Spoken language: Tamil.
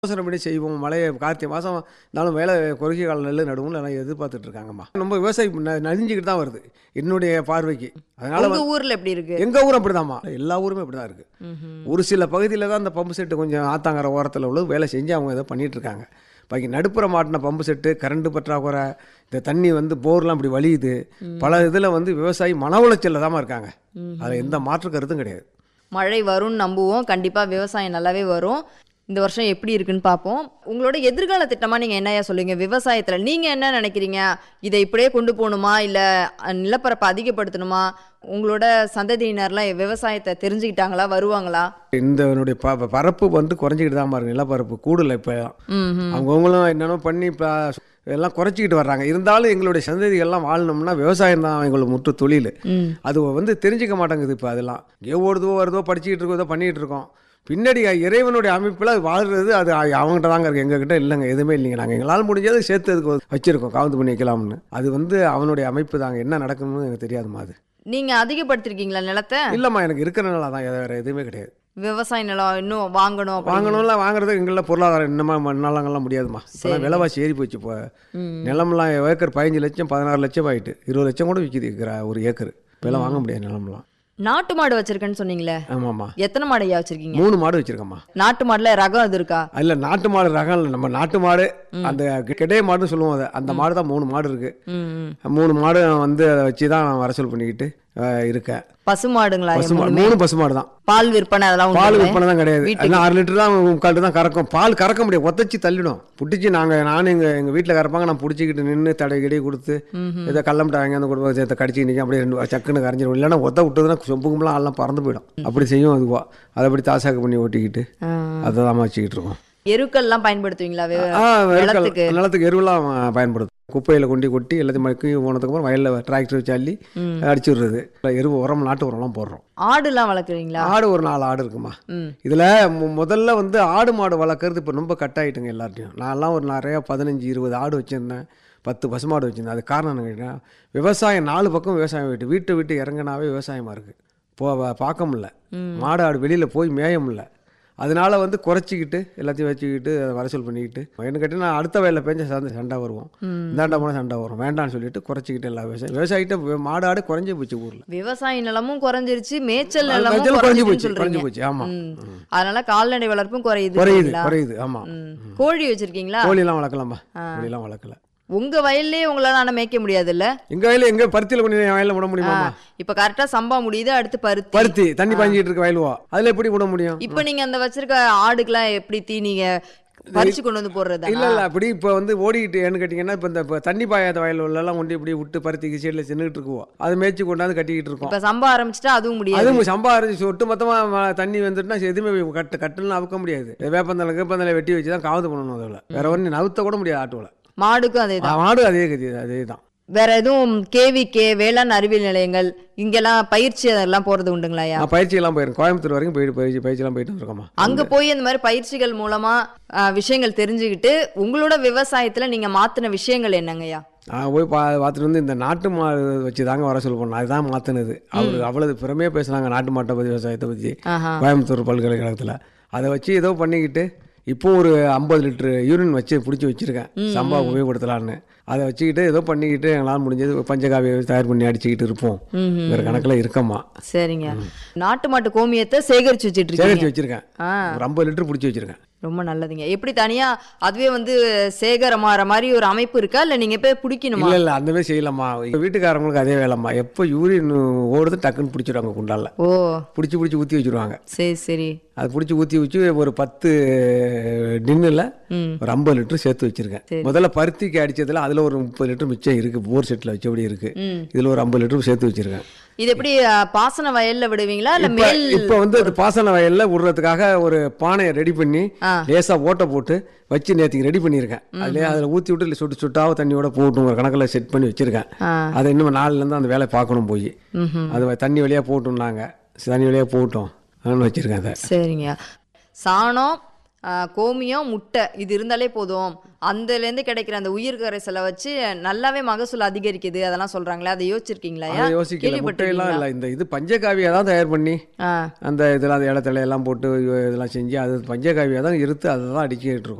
யோசனைப்படி செய்வோம் மழையை கார்த்திகை மாதம் இருந்தாலும் வேலை குறுகிய கால நெல் நடுவும் எல்லாம் எதிர்பார்த்துட்டு இருக்காங்கம்மா நம்ம விவசாயம் ந- நலிஞ்சுக்கிட்டு தான் வருது என்னுடைய பார்வைக்கு அதனால உங்க ஊர்ல எப்படி இருக்கு எங்கள் ஊரும் அப்படிதாம்மா எல்லா ஊருமே அப்படி தான் இருக்குது ஒரு சில பகுதியில் தான் அந்த பம்பு செட்டு கொஞ்சம் ஆத்தாங்கர ஓரத்தில் உள்ள வேலை செஞ்சு அவங்க இதை பண்ணிட்டு இருக்காங்க பாக்கி நடுப்புற மாட்டின பம்பு செட்டு கரண்ட் பற்றாக்குறை இந்த தண்ணி வந்து போர்லாம் இப்படி வலியுது பல இதில் வந்து விவசாயி மன உளைச்சலில் தான் இருக்காங்க அதில் எந்த மாற்று கருத்தும் கிடையாது மழை வரும்னு நம்புவோம் கண்டிப்பா விவசாயம் நல்லாவே வரும் இந்த வருஷம் எப்படி இருக்குன்னு பார்ப்போம் உங்களோட எதிர்கால திட்டமா நீங்க என்னையா சொல்லுவீங்க விவசாயத்துல நீங்க என்ன நினைக்கிறீங்க இதை இப்படியே கொண்டு போகணுமா இல்ல அஹ், நிலப்பரப்பை அதிகப்படுத்தணுமா உங்களோட சந்ததியினர்லாம் விவசாயத்தை தெரிஞ்சுக்கிட்டாங்களா வருவாங்களா இந்த என்னுடைய ப ப- பரப்பு வந்து குறைஞ்சிக்கிட்டு தான் பாருங்க நிலப்பரப்பு கூடல இப்போ ம் ம். அவங்கவுங்களும் என்னென்ன பண்ணி இப்போ எல்லாம் குறைச்சிக்கிட்டு வர்றாங்க இருந்தாலும் எங்களுடைய சந்ததிகள்லாம் வாழணும்னா விவசாயம் தான் எங்களுக்கு முற்று தொழில் ம் அது வந்து தெரிஞ்சுக்க மாட்டேங்குது இப்போ அதெல்லாம் ஏ ஓடுதோ வருதோ படிச்சுக்கிட்டு இருக்கோ ஏதோ பண்ணிகிட்டு இருக்கோம் பின்னாடி இறைவனுடைய அமைப்பில் வாழ்றது அது அவங்ககிட்ட தாங்க இருக்குது எங்ககிட்ட இல்லைங்க எதுவுமே இல்லைங்க நாங்கள் எங்களால் முடிஞ்சது சேர்த்து அதுக்கு வச்சுருக்கோம் காவந்து பண்ணி வைக்கலாம்னு அது வந்து அவனுடைய அமைப்பு தாங்க என்ன நடக்கணும்னு எனக்கு தெரியாதுமா அது நீங்க அதிகப்படுத்திருக்கீங்களா நிலத்தை இல்லைம்மா எனக்கு இருக்கிறனால தான் வேறு எதுவுமே கிடையாது விவசாய நிலம் இன்னும் வாங்கணும் அப்படின்னு. வாங்கணும்ல வாங்குறது எங்களில் பொருளாதாரம் இன்னமா மண்ணாலங்கள்லாம் முடியாதுமா இப்போலாம் விலைவாசி ஏறி போச்சு இப்போ ம். நிலம்லாம் ஏக்கர் பதினஞ்சு லட்சம் பதினாறு லட்சம் ஆயிட்டு இருபது லட்சம் கூட விற்கிது இருக்கிற ஒரு ஏக்கர் இப்போலாம் வாங்க முடியாது நிலம்லாம் நாட்டு மாடு வச்சிருக்கேன்னு சொன்னீங்களே ஆமாம்மா எத்தனை மாடு ஐயா வச்சிருக்கீங்க மூணு மாடு வச்சிருக்கம்மா நாட்டு மாடுல ரகம் இது இருக்கா இல்ல நாட்டு மாடு ரகம் இல்லை நம்ம நாட்டு மாடு அந்த கிடையே மாடுன்னு சொல்லுவோம் அதை அந்த மாடு தான் மூணு மாடு இருக்கு ம் ம். மூணு மாடு வந்து அதை வச்சு தான் நான் வசூல் பண்ணிக்கிட்டு அஹ், இருக்கேன் பசு மாடுங்களா பசு மாடு எப்பவுமே? மூணு பசு மாடு தான் பால் விற்பனை அதெல்லாம் பால் உண்டு விற்பனை தான் கிடையாது வீட்டுக்கு. எல்லாம் ஆறு லிட்டர் தான் முக்கால் தான் கறக்கும் பால் கறக்க முடியாது ஒத்தச்சு தள்ளிடும் புட்டிச்சு நாங்கள் நானும் எங்கள் எங்கள் வீட்டில் கறப்பாங்க நான் பிடிச்சிக்கிட்டு நின்று தடை கிடை கொடுத்து இதை கள்ளமிட்ட வாங்கி அந்த கொடுப்போம் சேர்த்து கடிச்சு நிற்கும் அப்படியே ரெண்டு சக்குன்னு கரைஞ்சிடும் இல்லைன்னா ஒத்த விட்டதுன்னா சொம்புக்கும்பலாம் எல்லாம் பறந்து போயிடும் அப்படி செய்யும் அதுவா அதை அப்படி தாசாக்கு பண்ணி ஓட்டிக்கிட்டு ஆ. அதை தான் வச்சுக்கிட்டு இருக்கோம் எருக்கள்லாம் பயன்படுத்துவீங்களா வே- ஆ வெறுக்கல் நிலத்துக்கு நிலத்துக்கு எருவெல்லாம் பயன்படுத்தும் குப்பையில் கொண்டு கொட்டி எல்லாத்தையும் மக்கி போனதுக்கு அப்புறம் வயலில் டிராக்டர் வச்சு அள்ளி அடிச்சு விடுறது எருவு உரம் நாட்டு உரம்லாம் போடுறோம் ஆடுலாம் வளர்க்குறீங்களா ஆடு ஒரு நாலு ஆடு இருக்குமா ம் இதில் முதல்ல வந்து ஆடு மாடு வளர்க்குறது இப்போ ரொம்ப கட் ஆயிட்டுங்க எல்லார்ட்டையும் நான்லாம் ஒரு நிறையா பதினஞ்சு இருபது ஆடு வச்சுருந்தேன் பத்து பசுமாடு வச்சுருந்தேன் அது காரணம் என்ன கேட்டீங்கன்னா விவசாயம் நாலு பக்கம் விவசாயம் வீட்டு வீட்டை விட்டு இறங்கினாவே விவசாயமாக இருக்குது போ வ- பார்க்க முடியல மாடு ஆடு வெளியில் போய் மேய முடியல அதனால வந்து குறைச்சிக்கிட்டு எல்லாத்தையும் வச்சுக்கிட்டு அதை வரைச்சல் பண்ணிக்கிட்டு என்ன கேட்டீங்கன்னா அடுத்த வயலில் பெஞ்ச சண்டை சண்டை வருவோம் இந்தாண்டா போனால் சண்டை வரும் வேண்டாம்னு சொல்லிட்டு குறைச்சிக்கிட்டு எல்லா விவசாயம் விவசாயிட்ட மாடு ஆடு குறைஞ்சே போச்சு ஊரில் விவசாய நிலமும் குறைஞ்சிருச்சு மேய்ச்சல் நிலமும் குறைஞ்சு குறைஞ்சிருச்சுன்னு போச்சு சொல்றீங்க குறைஞ்சு போச்சு ஆமாம் ம். அதனால கால்நடை வளர்ப்பும் குறையுது குறையுது இல்லைங்களா? குறையுது ஆமாம் ம். கோழி வச்சிருக்கீங்களா கோழிலாம் வளர்க்கலாமா கோழிலாம் வளர்க்கல உங்க வயல்லயே உங்களால ஆனா மேய்க்க முடியாதுல்ல எங்க வயல எங்க பருத்தியில் கொண்டு போய் வயலில் விட முடியுமாமா இப்ப கரெக்டா சம்பா முடியுது அடுத்து பருத்தி பருத்தி தண்ணி பாஞ்சிட்டு இருக்க வயலுவா அதுல எப்படி விட முடியும் இப்ப நீங்க அந்த வச்சிருக்க ஆடுக்கெல்லாம் எப்படி தீனிங்க பறிச்சு கொண்டு வந்து போடுறதா இல்ல இல்ல அப்படி இப்போ வந்து ஓடிக்கிட்டு ஏன்னு கேட்டிங்கன்னா இப்போ இந்த இப்போ தண்ணி பாயாத வயல் எல்லாம் கொண்டு இப்படி விட்டு பருத்திக்கு சைடில் சின்னுட்டு இருக்குவோம் அதை மேய்ச்சி கொண்டாந்து கட்டிக்கிட்டு இருக்கோம் இப்ப சம்பா ஆரம்பிச்சிட்டா அதுவும் முடியாது அதுவும் சம்பாரிச்சு ஒட்டு மொத்தமாக தண்ணி வந்துட்டுனா எதுவுமே கட்டு கட்டுலாம் அவுக்க முடியாது வேப்பந்தலை வேப்பந்தலை வெட்டி வச்சு தான் காவது பண்ணணும் அதில் வேற ஒன்று நவுத்த கூட முடியாது ஆட்டோவில் மாடுக்கும் அதேதான் மாடு அதே கதி அதே தான் வேற எதுவும் கேவிகே வேளாண் அறிவியல் நிலையங்கள் இங்கெல்லாம் பயிற்சி அதெல்லாம் போறது உண்டுங்களாயா நான் பயிற்சியெல்லாம் போயிருக்கேன் கோயம்புத்தூர் வரைக்கும் போயிட்டு பயிற்சி பயிற்சியெல்லாம் போயிட்டு வந்திருக்கோமா அங்க போய் இந்த மாதிரி பயிற்சிகள் மூலமா ஆ, விஷயங்கள் தெரிஞ்சுக்கிட்டு உங்களோட விவசாயத்துல நீங்க மாத்தின விஷயங்கள் என்னங்கய்யா நான் போய் பா பார்த்துட்டு வந்து இந்த நாட்டு மாடு வச்சு தாங்க வர சொல்ல போனோம் அதுதான் மாற்றினது அவர் அவ்வளவு பெருமையாக பேசுனாங்க நாட்டு மாட்டை பற்றி விவசாயத்தை பற்றி ஆஹா கோயம்புத்தூர் பல்கலைக்கழகத்தில் அதை வச்சு ஏதோ பண்ணிக்கிட்டு இப்போ ஒரு ஐம்பது லிட்டரு யூரின் வச்சு பிடிச்சி வச்சுருக்கேன் சம்பா உபயோகப்படுத்தலான்னு அதை வச்சுக்கிட்டு ஏதோ பண்ணிக்கிட்டு எங்களால் முடிஞ்சது பஞ்சகாவியை தயார் பண்ணி அடிச்சுக்கிட்டு இருப்போம் ம்ஹும். வேறு கணக்கில் இருக்கம்மா சரிங்க நாட்டு மாட்டு கோமியத்தை சேகரிச்சு வச்சிட்டு இருக்கீங்க சேகரித்து வச்சுருக்கேன் ஆ ஒரு ஐம்பது லிட்டர் பிடிச்சி வச்சுருக்கேன் ரொம்ப நல்லதுங்க எப்படி தனியா அதுவே வந்து சேகரமாற மாதிரி ஒரு அமைப்பு இருக்கா இல்ல நீங்க போய் பிடிக்கணுமா இல்லை இல்லை அந்த மாதிரி செய்யலாமா எங்கள் வீட்டுக்காரங்களுக்கு அதே வேலைம்மா எப்போ யூரின் ஓடுது டக்குன்னு பிடிச்சிடுவாங்க குண்டால ஓ பிடிச்சி பிடிச்சி ஊற்றி வச்சுருவாங்க சரி சரி அது பிடிச்சி ஊற்றி வச்சு ஒரு பத்து டின்னில் ம் ஒரு ஐம்பது லிட்டர் சேர்த்து வச்சிருக்கேன் முதல்ல பருத்திக்கு அடிச்சதுல அதில் ஒரு முப்பது லிட்டர் மிச்சம் இருக்குது போர் செட்டில் வச்சபடி இருக்குது ம் இதில் ஒரு ஐம்பது லிட்டர் சேர்த்து வச்சிருக்கேன் இது எப்படி ஆ, பாசன வயல்ல விடுவீங்களா இல்ல இப்போ மேல் இப்போ வந்து அது பாசன வயலில் விடுறதுக்காக ஒரு பானையை ரெடி பண்ணி ஆ. லேசாக ஓட்டை போட்டு வச்சு நேற்றுக்கு ரெடி பண்ணியிருக்கேன் அதுலேயே அதில் ஊற்றி விட்டு சுட்டு சுட்டாவ தண்ணியோட போட்டும் ஒரு கணக்கில் செட் பண்ணி வச்சிருக்கேன் ஆ அதை இன்னும் நாலுலேருந்து அந்த வேலை பார்க்கணும் போய் ம்ஹும். அது தண்ணி வழியாக போட்டும்னாங்க தண்ணி வழியாக போட்டோம் அதனால வச்சுருக்கேன் அதை சரிங்க சாணம் ஆ, கோமியம் முட்டை இது இருந்தாலே போதும் அதுலேருந்து கிடைக்கிற அந்த உயிர் கரைசலை வச்சு நல்லாவே மகசூல் அதிகரிக்குது அதெல்லாம் சொல்றாங்களே அதை யோசிச்சிருக்கீங்களா அதை யோசிக்கல முட்டையெல்லாம் இல்லை இந்த இது பஞ்சகாவியாக தான் தயார் பண்ணி ஆ அந்த இதெல்லாம் அந்த இடத்துல எல்லாம் போட்டு இதெல்லாம் செஞ்சு அது பஞ்சகாவியாக தான் இருத்து அதை தான் அடிக்கிட்டு இருக்கோம்